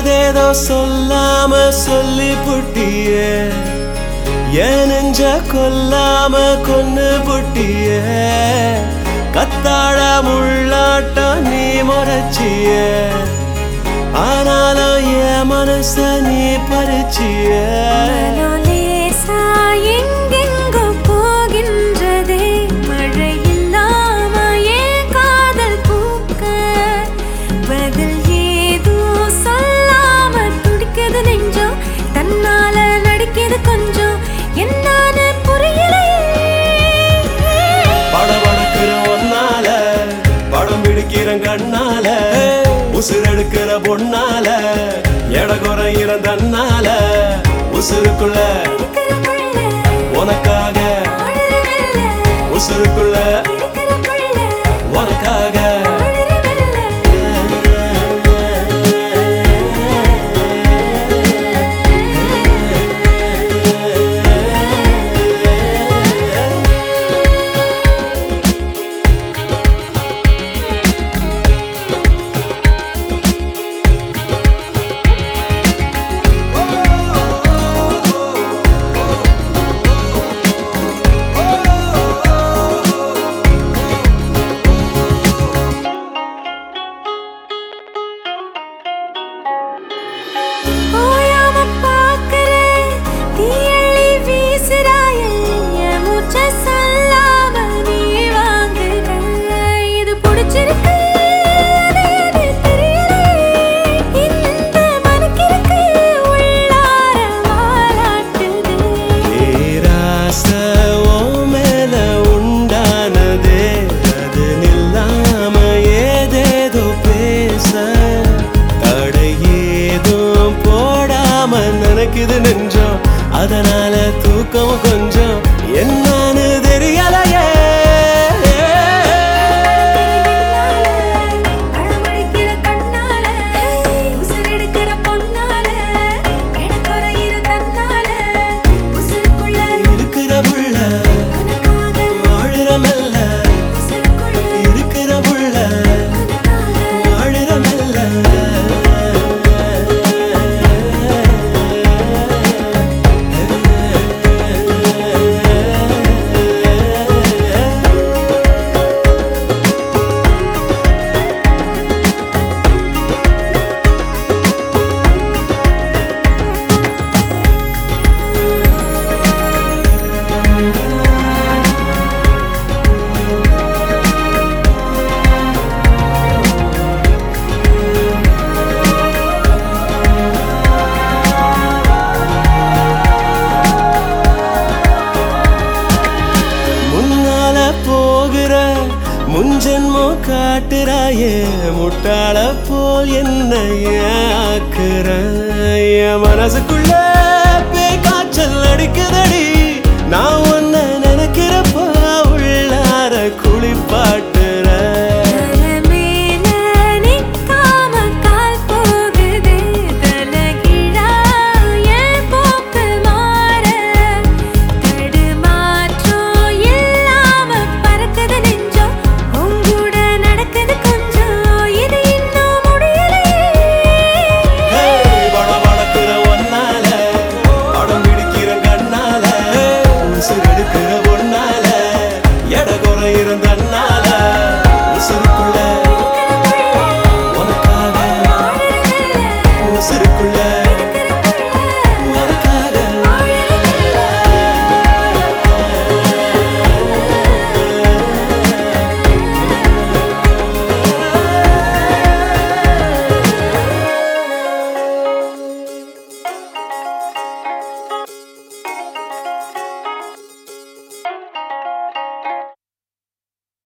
ஏதேதோ சொல்லாம சொல்லி புட்டியே என் நெஞ்ச கொல்லாம கொன்னு புட்டியே கத்தாழ முள்ளாட்டம் நீ முறைச்சியே ஆனாலும் என் மனச நீ பறிச்சியே மனோலேசா எங்கெங்கோ போகின்றதே மழை இல்லாம ஏன் காதல் பூக்க பதில் ஏதோ சொல்லாம துடிக்குது நெஞ்சம் தன்னால நடிக்குது கொஞ்சம் என்னான்னு புரியலையே படபடக்கிற ஒன்னால படம் பிடிக்கிற கண்ணால உசுரெடுக்கிற பொண்ணால எட குறையிற தன்னால உசுருக்குள்ள இருக்கிற புள்ள, உனக்காக வாழுற வெள்ள, உசுருக்குள்ள இருக்கிற புள்ள, உனக்காக வாழுற வெள்ள. ஓயாம பார்க்கிறேன், தீயெழி வீசுறாயே, என் மூச்சை சொல்லாம நீ வாங்குற. இது புடிச்சிருக்கு, அது எது தெரியலையே. இந்த மனக்கிறுக்கு உள்ளார வாலாட்டுது. ஏராச உன் மேல உண்டானதே அது நில்லாம ஏதேதோ பேச தடை ஏதும் போடாம நினைக்குது நெஞ்சம் அதனால தூக்கம் கொஞ்சம் என்னன்னு தெரியலையே அழமடிக்கிற கண்ணால, உசுரெடுக்கிற பொன்னால, எடக்குறையிற தன்னால, உசுருக்குள்ள இருக்கிற புள்ள உனக்காக, வாழுற மெல்ல உசுருக்குள்ள இருக்கிற புள்ள உனக்காக. வாழுற மெல்ல முன்னால போகிற முன்ஜென்மோ காட்டுறாயே முட்டாள போல் என்ன ஆக்குற என் மனசுக்குள்ள பேய் காய்ச்சல் அடிக்குதடி நான் ஒன்ன